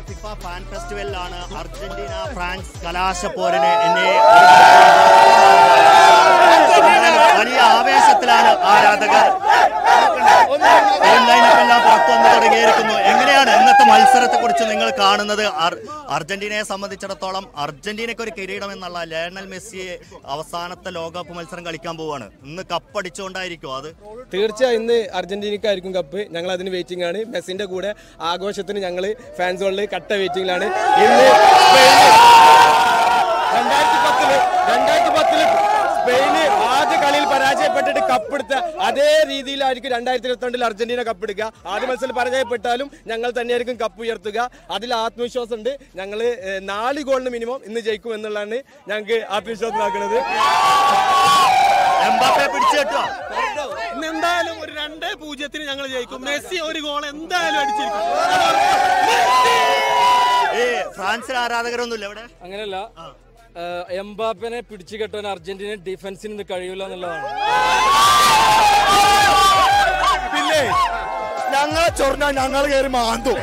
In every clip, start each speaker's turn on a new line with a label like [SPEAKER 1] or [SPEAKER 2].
[SPEAKER 1] FIFA fan ഫെസ്റ്റിവലിലാണ് Argentina France കലാശപ്പോരിന് എന്നെ വലിയ ആവേശത്തിലാണ് ആരാധകർ എല്ലാം പുറത്തു വന്ന് തുടങ്ങിയിരിക്കുന്നു എങ്ങനെയാണ് ഇന്നത്തെ മത്സരത്തെ കുറിച്ച് നിങ്ങൾ കാണുന്നത് അർ- അർജന്റീനയെ സംബന്ധിച്ചിടത്തോളം അർജന്റീനയ്ക്ക് ഒരു കിരീടം എന്നുള്ള ലയണൽ മെസ്സി അവസാനത്തെ ലോകകപ്പ് മത്സരം കളിക്കാൻ പോവാണ് ഇന്ന് കപ്പടിച്ചുകൊണ്ടായിരിക്കും അത്
[SPEAKER 2] തീർച്ചയായും ഇന്ന് അർജന്റീനക്കായിരിക്കും കപ്പ് ഞങ്ങൾ അതിന് വെയിറ്റിംഗ് ആണ് മെസ്സിന്റെ കൂടെ ആഘോഷത്തിന് ഞങ്ങൾ ഫാൻസുകളിൽ കട്ട വെയിറ്റിംഗിലാണ് ഇന്ന് സ്പെയിന് രണ്ടായിരത്തി പത്തില് രണ്ടായിരത്തി പത്തില് സ്പെയിന് ആദ്യ കളിയിൽ പരാജയപ്പെട്ടിട്ട് കപ്പെടുത്ത അതേ രീതിയിലായിരിക്കും രണ്ടായിരത്തി ഇരുപത്തിരണ്ടിൽ അർജന്റീന കപ്പെടുക്കുക ആദ്യ മത്സരം പരാജയപ്പെട്ടാലും ഞങ്ങൾ തന്നെയായിരിക്കും കപ്പ് ഉയർത്തുക അതിൽ ആത്മവിശ്വാസം ഉണ്ട് ഞങ്ങൾ നാല് ഗോളിന് മിനിമം ഇന്ന് ജയിക്കും എന്നുള്ളതാണ് ഞങ്ങൾക്ക് ആത്മവിശ്വാസമാക്കുന്നത്
[SPEAKER 1] എംബാപ്പെ പിടിച്ചു കെട്ടുക
[SPEAKER 3] ഇന്ന് എന്തായാലും ഒരു രണ്ട് പൂജ്യത്തിന് ഞങ്ങൾ ജയിക്കും മെസ്സി ഒരു ഗോൾ എന്തായാലും അടിച്ചിരിക്കും
[SPEAKER 1] ഏ ഫ്രാൻസിൽ ആരാധകരൊന്നുമില്ല ഇവിടെ
[SPEAKER 4] അങ്ങനെയല്ല ഏഹ് എംബാപ്പനെ പിടിച്ചു കെട്ടാൻ അർജന്റീന ഡിഫൻസിന് ഇന്ന് കഴിയില്ല എന്നുള്ളതാണ്
[SPEAKER 2] പിന്നെ ഞങ്ങളെ ചൊറിഞ്ഞ ഞങ്ങൾ കയറി മാന്തും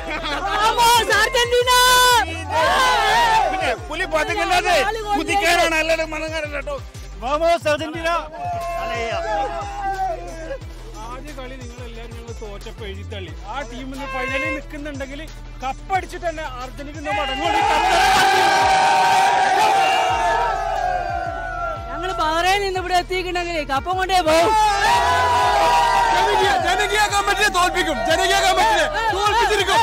[SPEAKER 3] പുലി പതുങ്ങല്ലാതെ കുതിക്കാനാണ് അല്ലാതെ മണങ്ങാനല്ല കേട്ടോ ആദ്യ കളി നിങ്ങൾ എല്ലാവരും ഞങ്ങൾ തോറ്റപ്പോ എഴുതിത്തള്ളി ആ ടീം ഇന്ന് ഫൈനലിൽ നിൽക്കുന്നുണ്ടെങ്കിൽ കപ്പടിച്ചിട്ട് തന്നെ അർജന്റീന മടങ്ങുള്ളൂ
[SPEAKER 5] ഞങ്ങള് ബഹ്റൈനിൽ നിന്ന് ഇവിടെ എത്തിയിട്ടുണ്ടെങ്കിൽ കപ്പം കൊണ്ടേ പോകും
[SPEAKER 2] ജനകീയ കമ്മിറ്റിയെ തോൽപ്പിക്കും ജനകീയ കമ്മിറ്റിയെ തോൽപ്പിച്ചിരിക്കും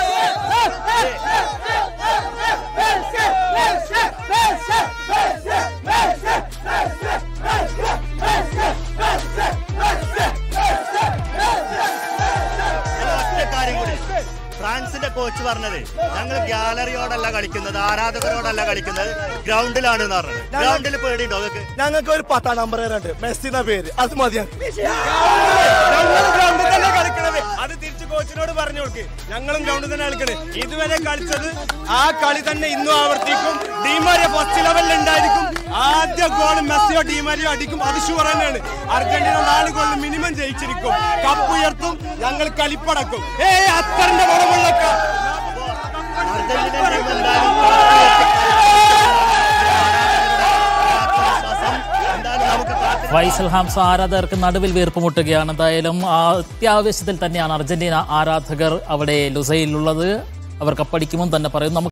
[SPEAKER 1] ഒറ്റ കാര്യം കൂടി ഫ്രാൻസിന്റെ കോച്ച് പറഞ്ഞത് ഞങ്ങൾ ഗ്യാലറിയോടല്ല കളിക്കുന്നത് ആരാധകരോടല്ല കളിക്കുന്നത് ഗ്രൗണ്ടിലാണ് എന്ന് പറഞ്ഞത് ഗ്രൗണ്ടിൽ പേടിയുണ്ടോ നിങ്ങൾക്ക്
[SPEAKER 2] ഞങ്ങൾക്ക് ഒരു പത്താം നമ്പർ ഉണ്ട് മെസ്സി എന്ന പേര് അത് മതിയാണ് ഗ്രൗണ്ടിൽ തന്നെ കളിക്കണത് അത് തിരിച്ച് കോച്ചിനോട് പറഞ്ഞു കൊടുക്ക് ഞങ്ങളും ഗ്രൗണ്ടിൽ തന്നെ കളിക്കണേ ഇതുവരെ കളിച്ചത് ആ കളി തന്നെ ഇന്നും ആവർത്തിക്കും ഡീമാരിയ ഫസ്റ്റ് ലെവലിൽ ഉണ്ടായിരിക്കും ആദ്യ ഗോൾ മെസ്സിയോ ഡീമാരിയോ അടിക്കും അത് ഷുവർ തന്നെയാണ് അർജന്റീന നാല് ഗോളിൽ മിനിമം ജയിച്ചിരിക്കും കപ്പ് ഉയർത്തും ഞങ്ങൾ കളിപ്പടക്കും ഏ അത്തറിന്റെ കുറവുള്ള ക-
[SPEAKER 1] അർജന്റീന ടീം എന്തായാലും ആത്മവിശ്വാസം എന്തായാലും നമുക്ക് കാത്തിരിക്കാം.
[SPEAKER 6] ഫൈസൽ ഹംസ ആരാധകർക്ക് നടുവിൽ വീർപ്പുമുട്ടുകയാണ് എന്തായാലും ആ അത്യാവശ്യത്തിൽ തന്നെയാണ് അർജന്റീന ആരാധകർ അവിടെ ലുസയിലുള്ളത് അവർ കപ്പടിക്കുമെന്ന് തന്നെ പറയും നമുക്ക്